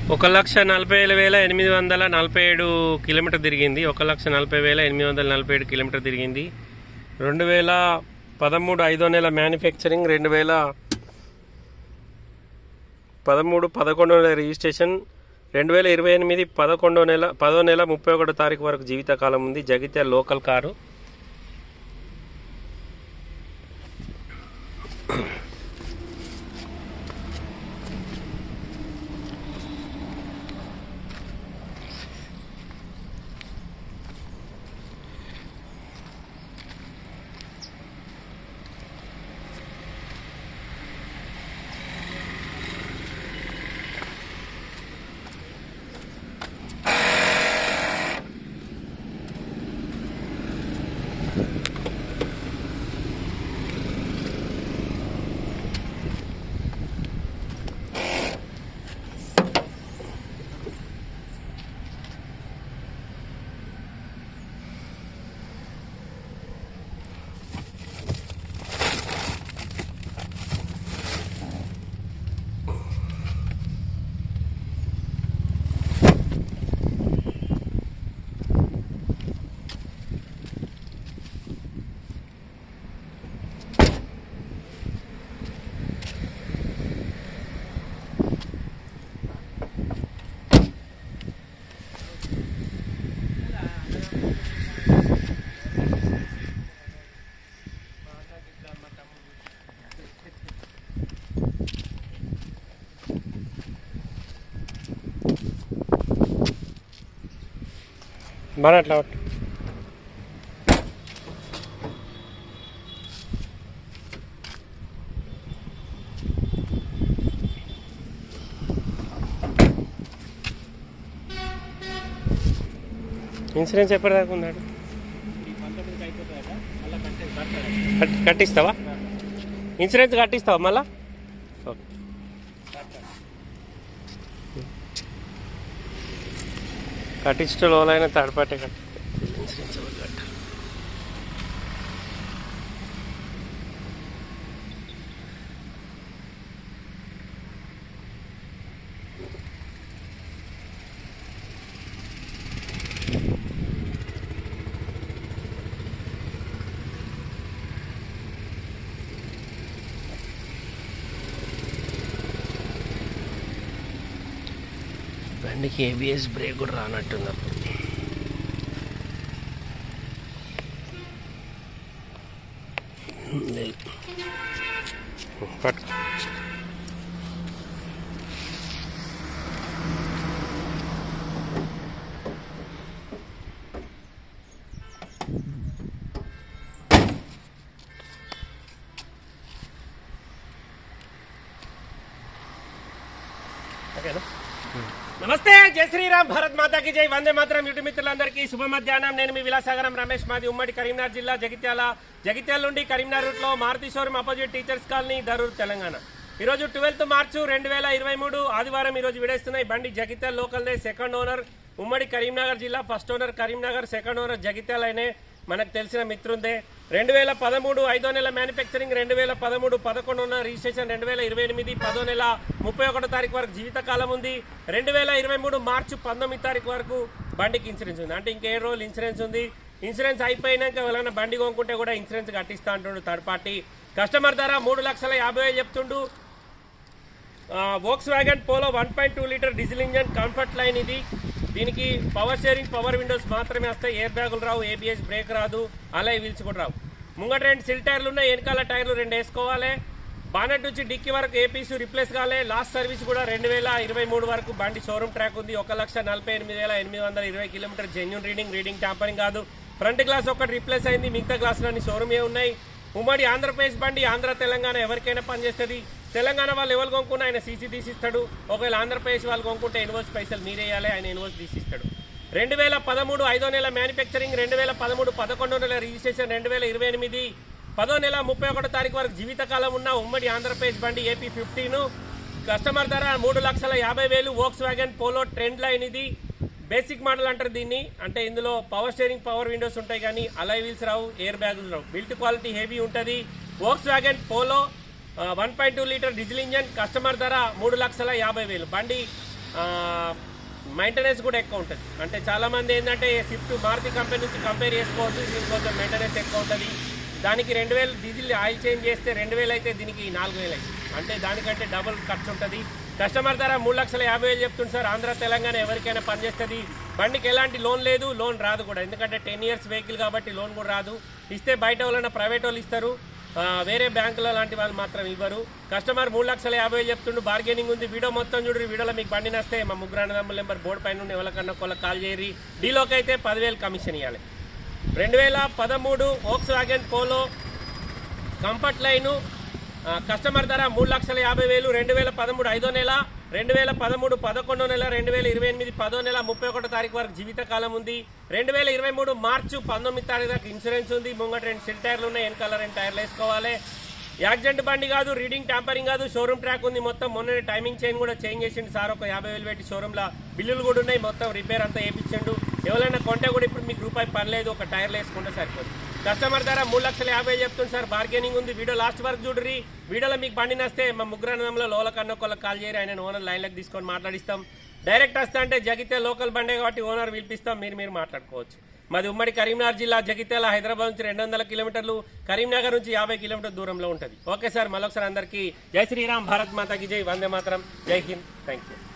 ఒక లక్ష నలభై ఏడు వేల ఎనిమిది వందల నలభై ఏడు కిలోమీటర్ తిరిగింది ఒక లక్ష నలభై వేల ఎనిమిది వందల నలభై ఏడు కిలోమీటర్ తిరిగింది రెండు వేల పదమూడు ఐదో నెల మ్యానుఫ్యాక్చరింగ్ రెండు వేల పదమూడు పదకొండో నెల రిజిస్ట్రేషన్ రెండు వేల ఇరవై ఎనిమిది పదకొండో నెల పదో నెల ముప్పై ఒకటో తారీఖు వరకు జీవితకాలం ఉంది జగిత్యాల లోకల్ కారు బాగా అట్లా పట్టు. ఇన్సూరెన్స్ ఎప్పటిదాకా ఉన్నాడు కట్- కట్టిస్తావా ఇన్సూరెన్స్ కట్టిస్తావా మళ్ళా ఓకే కట్టించడం లోలైన థర్డ్ పార్టీ కట్టి ఇన్సూరెన్స్ ఎవరు కట్టాలి? బండికి ఏబిఎస్ బ్రేక్ కూడా రానట్టుంది అప్పుడు లేదు. పట్టుకో ఓకేనా నమస్తే జై శ్రీరామ్ భారత్ మాతాకి జై వందే మాత్రం యూటి మిత్రులందరికీ శుభ మధ్యాహ్నం నేను మీ విలాసాగరం రమేష్ మాది ఉమ్మడి కరీంనగర్ జిల్లా జగిత్యాల జగిత్యాల నుండి కరీంనగర్ రూట్ లో Maruti showroom opposite teachers colony Darur Telangana ఈ రోజు ట్వెల్త్ మార్చు రెండు వేల ఇరవై మూడు ఆదివారం ఈ రోజు విడేస్తున్నాయి బండి జగిత్యాల లోకల్ దే సెకండ్ ఓనర్ ఉమ్మడి కరీంనగర్ జిల్లా first owner Karimnagar second owner Jagtial అయినే మనకు తెలిసిన మిత్రుందే రెండు వేల పదమూడు ఐదో నెల మ్యానుఫ్యాక్చరింగ్ రెండు వేల పదమూడు పదకొండు ఉన్న రిజిస్ట్రేషన్ రెండు వేల ఇరవై ఎనిమిది పదో నెల ముప్పై ఒకటో తారీఖు వరకు జీవితకాలం ఉంది రెండు వేల ఇరవై మూడు మార్చి పంతొమ్మిది తారీఖు వరకు బండికి ఇన్సూరెన్స్ ఉంది అంటే ఇంకేడు రోజులు ఇన్సూరెన్స్ ఉంది ఇన్సూరెన్స్ అయిపోయినాక ఎవరైనా బండి కొనుక్కుంటే కూడా ఇన్సూరెన్స్ కట్టిస్తా అంటుండు థర్డ్ పార్టీ కస్టమర్ ధర మూడు లక్షల యాభై వేలు చెప్తుండు Volkswagen Polo one point two litre diesel engine comfort line ఇది దీనికి పవర్ షేరింగ్ పవర్ విండోస్ మాత్రమే వస్తాయి ఎయిర్ బ్యాగులు రావు ఏబిఎస్ బ్రేక్ రాదు అలా వీల్స్ కూడా రావు ముంగట రెండు సిల్ టైర్లు ఉన్నాయి వెనకాల టైర్లు రెండు వేసుకోవాలి బానెట్ నుంచి డిక్కీ వరకు ఏపీసీ రిప్లేస్ కావాలి లాస్ట్ సర్వీస్ కూడా రెండు వేల ఇరవై మూడు వరకు బండి షోరూమ్ ట్రాక్ ఉంది ఒక లక్ష నలభై ఎనిమిది వేల ఎనిమిది వందల ఇరవై kilometre genuine reading reading tampering కాదు ఫ్రంట్ గ్లాస్ ఒకటి రిప్లేస్ అయింది మిగతా గ్లాసులన్నీ షోరూమే ఉన్నాయి ఉమ్మడి ఆంధ్రప్రదేశ్ బండి ఆంధ్ర తెలంగాణ ఎవరికైనా పనిచేస్తుంది తెలంగాణ వాళ్ళు ఎవరు కొనుక్కున్నా ఆయన సీసీ తీసిస్తాడు ఒకవేళ ఆంధ్రప్రదేశ్ వాళ్ళు కొనుక్కుంటే ఇన్వాయిస్ పైసలు మీరే వేయాలి ఆయన ఇన్వాయిస్ తీసిస్తాడు రెండు వేల పదమూడు ఐదో నెల మ్యానుఫ్యాక్చరింగ్ రెండు వేల పదమూడు పదకొండో నెల రిజిస్ట్రేషన్ రెండు వేల ఇరవై ఎనిమిది పదో నెల ముప్పై ఒకటో తారీఖు వరకు జీవితకాలం ఉన్న ఉమ్మడి ఆంధ్రప్రదేశ్ బండి ఏపీ ఫిఫ్టీన్ కస్టమర్ ధర మూడు లక్షల యాభై వేలు Volkswagen Polo trend line ఇది బేసిక్ మోడల్ అంటారు దీన్ని అంటే ఇందులో పవర్ స్టీరింగ్ పవర్ విండోస్ ఉంటాయి కానీ అలై వీల్స్ రావు ఎయిర్ బ్యాగులు రావు బిల్ట్ క్వాలిటీ హెవీ ఉంటుంది Volkswagen Polo one point two litre diesel engine customer ధర మూడు లక్షల యాభై వేలు బండి మెయింటెనెన్స్ కూడా ఎక్కువ ఉంటుంది అంటే చాలా మంది ఏంటంటే స్విఫ్ట్ మారుతి కంపెనీ నుంచి కంపేర్ చేసుకోవచ్చు దీనికి కొంచెం మెయింటెనెన్స్ ఎక్కువ ఉంటుంది దానికి రెండు వేలు డీజిల్ ఆయిల్ చేంజ్ చేస్తే రెండు వేలు అయితే దీనికి నాలుగు వేలు అయితే అంటే దానికంటే డబుల్ ఖర్చు ఉంటుంది కస్టమర్ ధర మూడు లక్షల యాభై వేలు చెప్తుంది సార్ ఆంధ్ర తెలంగాణ ఎవరికైనా పనిచేస్తుంది బండికి ఎలాంటి లోన్ లేదు లోన్ రాదు కూడా ఎందుకంటే టెన్ ఇయర్స్ వెహికల్ కాబట్టి లోన్ కూడా రాదు ఇస్తే బయట వాళ్ళైనా ప్రైవేట్ వాళ్ళు ఇస్తారు ఆ, వేరే బ్యాంకుల లాంటి వాళ్ళు మాత్రం ఇవ్వరు కస్టమర్ మూడు లక్షల యాభై వేలు చెప్తుండు బార్గెనింగ్ ఉంది వీడియో మొత్తం చూడు వీడియోలో మీకు బండి నస్తే మా ముగ్గురు అన్నదమ్ముల నెంబర్ బోర్డు పైన ఉండి ఎవరికన్నా కొలకు కాల్ చేయరి డీలోకి అయితే పదివేలు కమిషన్ ఇవ్వాలి రెండు వేల పదమూడు Volkswagen Polo comfort line ఆ, కస్టమర్ ధర మూడు లక్షల యాభై వేలు రెండు వేల పదమూడు ఐదో నెల రెండు వేల పదమూడు పదకొండో నెల రెండు వేల ఇరవై ఎనిమిది పదో నెల ముప్పై ఒకటో తారీఖు వరకు జీవితకాలం ఉంది రెండు వేల ఇరవై మూడు మార్చి పంతొమ్మిది తారీఖు దాకా ఇన్సూరెన్స్ ఉంది ముంగట రెండు సిల్ టైర్లు ఉన్నాయి వెనకాల రెండు టైర్లు వేసుకోవాలి యాక్సిడెంట్ బండి కాదు రీడింగ్ ట్యాంపరింగ్ కాదు షోరూమ్ ట్రాక్ ఉంది మొత్తం మొన్న టైమింగ్ చైన్ కూడా చేంజ్ చేసిండు సార్ ఒక యాభై వేలు పెట్టి షోరూమ్లో బిల్లులు కూడా ఉన్నాయి మొత్తం రిపేర్ అంతా వేయించండు ఎవరైనా కొంటే కూడా ఇప్పుడు మీకు రూపాయి పర్లేదు ఒక టైర్లు వేసుకుంటే సరిపోదు కస్టమర్ ధర మూడు లక్షల యాభై చెప్తుంది సార్ బార్గెనింగ్ ఉంది వీడియో లాస్ట్ వరకు చూడరి వీడియోలో మీకు బండి నస్తే మా ముగ్గురు అన్నదంలో లోల కన్నా ఒకళ్ళకి కాల్ చేయరు ఆయన ఓనర్ లైన్లకు తీసుకొని మాట్లాడిస్తాం డైరెక్ట్ వస్తా అంటే జగితే లోకల్ బండే కాబట్టి ఓనర్ పిలిపిస్తాం మీరు మీరు మాట్లాడుకోవచ్చు మాది ఉమ్మడి కరీంనగర్ జిల్లా జగిత్యాల హైదరాబాద్ నుంచి రెండు వందల కిలోమీటర్లు కరీంనగర్ నుంచి యాభై కిలోమీటర్ దూరంలో ఉంటుంది ఓకే సార్ మరొకసారి అందరికీ జై శ్రీరామ్ భారత్ మాతాకి జై వందే మాతరం జై హింద్ థ్యాంక్ యూ